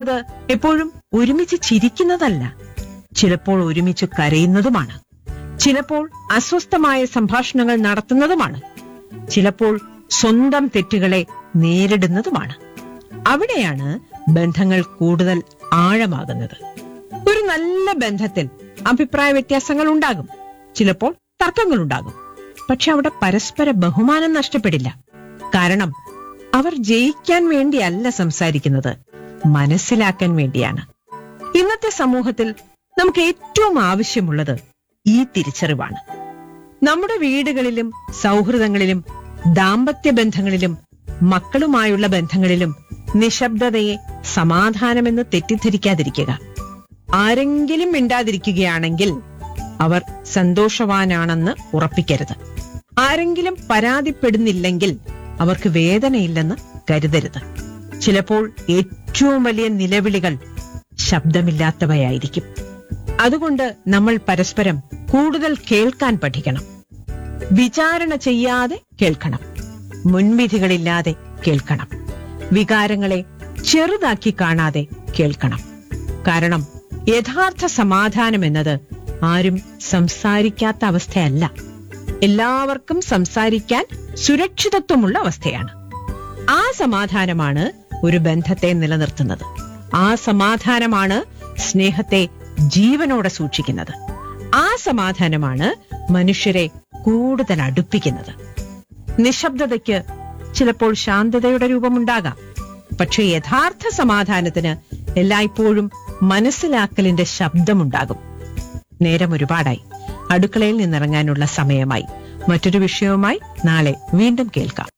എന്നത് എപ്പോഴും ഒരുമിച്ച് ചിരിക്കുന്നതല്ല ചിലപ്പോൾ ഒരുമിച്ച് കരയുന്നതുമാണ് ചിലപ്പോൾ അസ്വസ്ഥമായ സംഭാഷണങ്ങൾ നടത്തുന്നതുമാണ് ചിലപ്പോൾ സ്വന്തം തെറ്റുകളെ നേരിടുന്നതുമാണ് അവിടെയാണ് ബന്ധങ്ങൾ കൂടുതൽ ആഴമാകുന്നത് ഒരു നല്ല ബന്ധത്തിൽ അഭിപ്രായ വ്യത്യാസങ്ങൾ ഉണ്ടാകും ചിലപ്പോൾ തർക്കങ്ങൾ ഉണ്ടാകും പക്ഷെ അവിടെ പരസ്പര ബഹുമാനം നഷ്ടപ്പെടില്ല കാരണം അവർ ജയിക്കാൻ വേണ്ടിയല്ല സംസാരിക്കുന്നത് മനസ്സിലാക്കാൻ വേണ്ടിയാണ് ഇന്നത്തെ സമൂഹത്തിൽ നമുക്ക് ഏറ്റവും ആവശ്യമുള്ളത് ഈ തിരിച്ചറിവാണ് നമ്മുടെ വീടുകളിലും സൗഹൃദങ്ങളിലും ദാമ്പത്യ ബന്ധങ്ങളിലും മക്കളുമായുള്ള ബന്ധങ്ങളിലും നിശബ്ദതയെ സമാധാനമെന്ന് തെറ്റിദ്ധരിക്കാതിരിക്കുക ആരെങ്കിലും മിണ്ടാതിരിക്കുകയാണെങ്കിൽ അവർ സന്തോഷവാനാണെന്ന് ഉറപ്പിക്കരുത് ആരെങ്കിലും പരാതിപ്പെടുന്നില്ലെങ്കിൽ അവർക്ക് വേദനയില്ലെന്ന് കരുതരുത് ചിലപ്പോൾ ഏറ്റവും വലിയ നിലവിളികൾ ശബ്ദമില്ലാത്തവയായിരിക്കും അതുകൊണ്ട് നമ്മൾ പരസ്പരം കൂടുതൽ കേൾക്കാൻ പഠിക്കണം വിചാരണ ചെയ്യാതെ കേൾക്കണം മുൻവിധികളില്ലാതെ കേൾക്കണം വികാരങ്ങളെ ചെറുതാക്കി കാണാതെ കേൾക്കണം കാരണം യഥാർത്ഥ സമാധാനം എന്നത് ആരും സംസാരിക്കാത്ത അവസ്ഥയല്ല എല്ലാവർക്കും സംസാരിക്കാൻ സുരക്ഷിതത്വമുള്ള അവസ്ഥയാണ് ആ സമാധാനമാണ് ഒരു ബന്ധത്തെ നിലനിർത്തുന്നത് ആ സമാധാനമാണ് സ്നേഹത്തെ ജീവനോടെ സൂക്ഷിക്കുന്നത് ആ സമാധാനമാണ് മനുഷ്യരെ കൂടുതൽ അടുപ്പിക്കുന്നത് നിശബ്ദതയ്ക്ക് ചിലപ്പോൾ ശാന്തതയുടെ രൂപമുണ്ടാകാം പക്ഷെ യഥാർത്ഥ സമാധാനത്തിന് എല്ലായ്പ്പോഴും മനസ്സിലാക്കലിന്റെ ശബ്ദമുണ്ടാകും നേരം ഒരുപാടായി അടുക്കളയിൽ നിന്നിറങ്ങാനുള്ള സമയമായി മറ്റൊരു വിഷയവുമായി നാളെ വീണ്ടും കേൾക്കാം